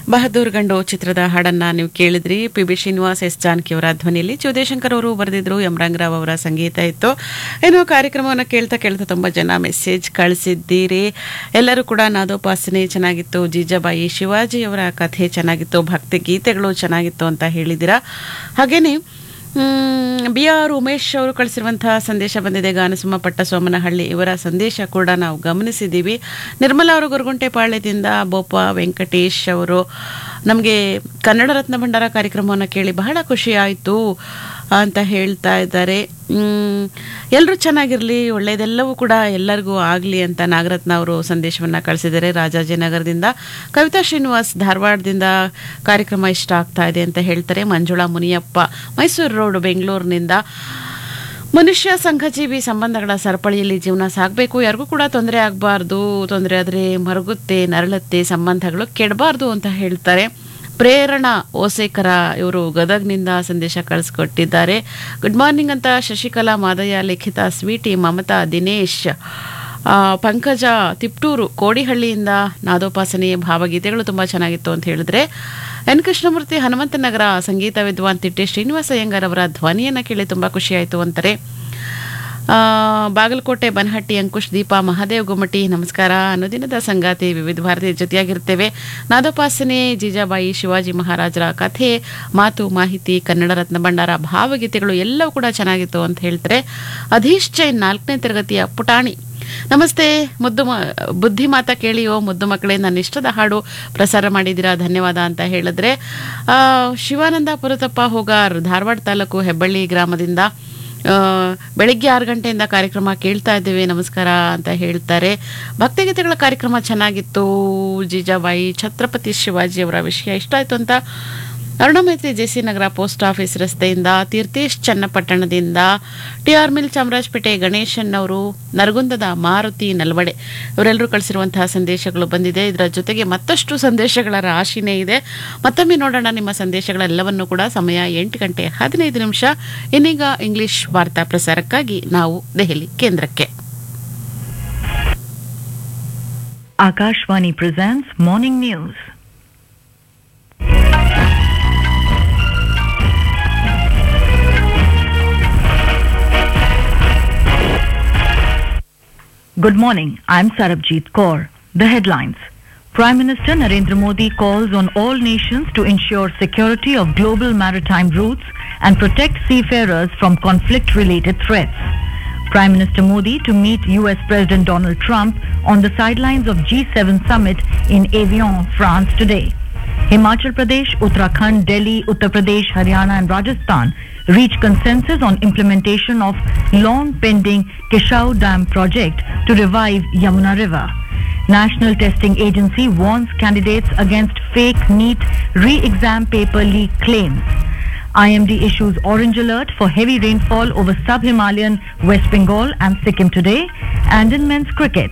ಬಹದ್ದೂರ್ ಗಂಡು ಚಿತ್ರದ ಹಾಡನ್ನ ನೀವು ಕೇಳಿದ್ರಿ P B Srinivas S Janaki ಅವರ ಧ್ವನಿಯಲ್ಲಿ ಜೋದೇಶಂಕರ್ ಅವರು ಬರೆದಿದ್ರು ಎಂ ರಂಗರಾವ್ ಅವರ ಸಂಗೀತ ಇತ್ತು ಏನು ಕಾರ್ಯಕ್ರಮವನ್ನು ಕೇಳ್ತಾ ಕೇಳ್ತಾ ತುಂಬ ಜನ ಮೆಸೇಜ್ ಕಳಿಸಿದ್ದೀರಿ ಎಲ್ಲರೂ ಕೂಡ ನಾದೋಪಾಸನೆ ಚೆನ್ನಾಗಿತ್ತು ಜೀಜಾಬಾಯಿ ಶಿವಾಜಿ ಅವರ ಕಥೆ ಚೆನ್ನಾಗಿತ್ತು ಭಕ್ತಿ ಗೀತೆಗಳು ಚೆನ್ನಾಗಿತ್ತು ಅಂತ ಹೇಳಿದ್ದೀರಾ ಹಾಗೇನೆ ಬಿ ಆರ್ ಉಮೇಶ್ ಅವರು ಕಳಿಸಿರುವಂತಹ ಸಂದೇಶ ಬಂದಿದೆ ಗಾನಸುಮ ಪಟ್ಟಸೋಮನಹಳ್ಳಿ ಇವರ ಸಂದೇಶ ಕೂಡ ನಾವು ಗಮನಿಸಿದ್ದೀವಿ ನಿರ್ಮಲಾ ಅವರು ಗೊರಗುಂಟೆ ಪಾಳ್ಯದಿಂದ ಬೋಪ ವೆಂಕಟೇಶ್ ಅವರು ನಮಗೆ ಕನ್ನಡ ರತ್ನ ಭಂಡಾರ ಕಾರ್ಯಕ್ರಮವನ್ನು ಕೇಳಿ ಬಹಳ ಖುಷಿ ಆಯಿತು ಅಂತ ಹೇಳ್ತಾ ಇದ್ದಾರೆ ಎಲ್ಲರೂ ಚೆನ್ನಾಗಿರಲಿ ಒಳ್ಳೆಯದೆಲ್ಲವೂ ಕೂಡ ಎಲ್ಲರಿಗೂ ಆಗಲಿ ಅಂತ ನಾಗರತ್ನ ಅವರು ಸಂದೇಶವನ್ನು ಕಳಿಸಿದ್ದಾರೆ ರಾಜಾಜಿನಗರದಿಂದ ಕವಿತಾ ಶ್ರೀನಿವಾಸ್ ಧಾರವಾಡದಿಂದ ಕಾರ್ಯಕ್ರಮ ಇಷ್ಟ ಆಗ್ತಾ ಇದೆ ಅಂತ ಹೇಳ್ತಾರೆ ಮಂಜುಳಾ ಮುನಿಯಪ್ಪ ಮೈಸೂರು ರೋಡ್ ಬೆಂಗಳೂರಿನಿಂದ ಮನುಷ್ಯ ಸಂಘಜೀವಿ ಸಂಬಂಧಗಳ ಸರಪಳಿಯಲ್ಲಿ ಜೀವನ ಸಾಗಬೇಕು ಯಾರಿಗೂ ಕೂಡ ತೊಂದರೆ ಆಗಬಾರ್ದು ತೊಂದರೆ ಆದರೆ ಮರುಗುತ್ತೆ ನರಳುತ್ತೆ ಸಂಬಂಧಗಳು ಕೆಡಬಾರ್ದು ಅಂತ ಹೇಳ್ತಾರೆ ಪ್ರೇರಣಾ ಓಸೇಕರ ಇವರು ಗದಗ್ನಿಂದ ಸಂದೇಶ ಕಳಿಸ್ಕೊಟ್ಟಿದ್ದಾರೆ ಗುಡ್ ಮಾರ್ನಿಂಗ್ ಅಂತ ಶಶಿಕಲಾ ಮಾದಯ್ಯ ಲಿಖಿತ ಸ್ವೀಟಿ ಮಮತಾ ದಿನೇಶ್ ಆ, ಪಂಕಜ ತಿಪ್ಟೂರು ಕೋಡಿಹಳ್ಳಿಯಿಂದ ನಾದೋಪಾಸನೆ ಭಾವಗೀತೆಗಳು ತುಂಬ ಚೆನ್ನಾಗಿತ್ತು ಅಂತ ಹೇಳಿದ್ರೆ ಎನ್ ಕೃಷ್ಣಮೂರ್ತಿ ಹನುಮಂತನಗರ ಸಂಗೀತ ವಿದ್ವಾನ್ ತಿಟ್ಟೆ ಶ್ರೀನಿವಾಸ ಅಯ್ಯಂಗಾರ್ ಅವರ ಧ್ವನಿಯನ್ನು ಕೇಳಿ ತುಂಬ ಖುಷಿಯಾಯಿತು ಅಂತಾರೆ ಆ, ಬಾಗಲಕೋಟೆ ಬನಹಟ್ಟಿ ಅಂಕುಶ್ ದೀಪ ಮಹಾದೇವ್ ಗುಮ್ಮಟಿ ನಮಸ್ಕಾರ ಅನುದಿನದ ಸಂಗಾತಿ ವಿವಿಧ ಭಾರತಿ ಜೊತೆಯಾಗಿರ್ತೇವೆ ನಾದೋಪಾಸನೆ ಜೀಜಾಬಾಯಿ ಶಿವಾಜಿ ಮಹಾರಾಜರ ಕಥೆ ಮಾತು ಮಾಹಿತಿ ಕನ್ನಡ ರತ್ನ ಭಂಡಾರ ಭಾವಗೀತೆಗಳು ಎಲ್ಲವೂ ಕೂಡ ಚೆನ್ನಾಗಿತ್ತು ಅಂತ ಹೇಳ್ತಾರೆ ಅಧೀಶ್ ಜೈನ್ ನಾಲ್ಕನೇ ತರಗತಿಯ ಪುಟಾಣಿ ನಮಸ್ತೆ ಮುದ್ದು ಮ ಬುದ್ಧಿ ಮಾತ ಕೇಳಿ ಓ ಮುದ್ದು ಮಕ್ಕಳೇ ನನ್ನ ಇಷ್ಟದ ಹಾಡು ಪ್ರಸಾರ ಮಾಡಿದ್ದೀರಾ ಧನ್ಯವಾದ ಅಂತ ಹೇಳಿದ್ರೆ ಆ, ಶಿವಾನಂದ ಪುರತಪ್ಪ ಹೋಗಾರ್ ಧಾರವಾಡ ತಾಲೂಕು ಹೆಬ್ಬಳ್ಳಿ ಗ್ರಾಮದಿಂದ ಆ, ಬೆಳಿಗ್ಗೆ ಆರು ಗಂಟೆಯಿಂದ ಕಾರ್ಯಕ್ರಮ ಕೇಳ್ತಾ ಇದ್ದೇವೆ ನಮಸ್ಕಾರ ಅಂತ ಹೇಳ್ತಾರೆ ಭಕ್ತಿಗೀತೆಗಳ ಕಾರ್ಯಕ್ರಮ ಚೆನ್ನಾಗಿತ್ತು ಜೀಜಾಬಾಯಿ ಛತ್ರಪತಿ ಶಿವಾಜಿ ಅವರ ವಿಷಯ ಇಷ್ಟ ಆಯ್ತು ಅಂತ Arunamaitri JC Nagar post office ರಸ್ತೆಯಿಂದ ತೀರ್ಥೇಶ್ ಚನ್ನಪಟ್ಟಣದಿಂದ T R mill Chamarajapete Ganeshan ಅವರು ನರಗುಂದದ ಮಾರುತಿ ನಲ್ವಡೆ ಇವರೆಲ್ಲರೂ ಕಳಿಸಿರುವಂತಹ ಸಂದೇಶಗಳು ಬಂದಿದೆ ಇದರ ಜೊತೆಗೆ ಮತ್ತಷ್ಟು ಸಂದೇಶಗಳ ರಾಶಿನೇ ಇದೆ ಮತ್ತೊಮ್ಮೆ ನೋಡೋಣ ನಿಮ್ಮ ಸಂದೇಶಗಳೆಲ್ಲವನ್ನು ಕೂಡ ಸಮಯ ಎಂಟು ಗಂಟೆ ಹದಿನೈದು ನಿಮಿಷ ಇನ್ನೀಗ ಇಂಗ್ಲಿಷ್ ವಾರ್ತಾ ಪ್ರಸಾರಕ್ಕಾಗಿ ನಾವು ದೆಹಲಿ ಕೇಂದ್ರಕ್ಕೆ Akashvani presents Morning News. Good morning. I'm Sarabjit Kaur. The headlines. Prime Minister Narendra Modi calls on all nations to ensure security of global maritime routes and protect seafarers from conflict-related threats. Prime Minister Modi to meet US President Donald Trump on the sidelines of G7 summit in Avion, France today. Himachal Pradesh, Uttarakhand, Delhi, Uttar Pradesh, Haryana and Rajasthan reach consensus on implementation of long pending Kishau Dam project to revive Yamuna River. National Testing Agency warns candidates against fake NEET re-exam paper leak claims. IMD issues orange alert for heavy rainfall over sub-Himalayan West Bengal and Sikkim today. And in men's cricket,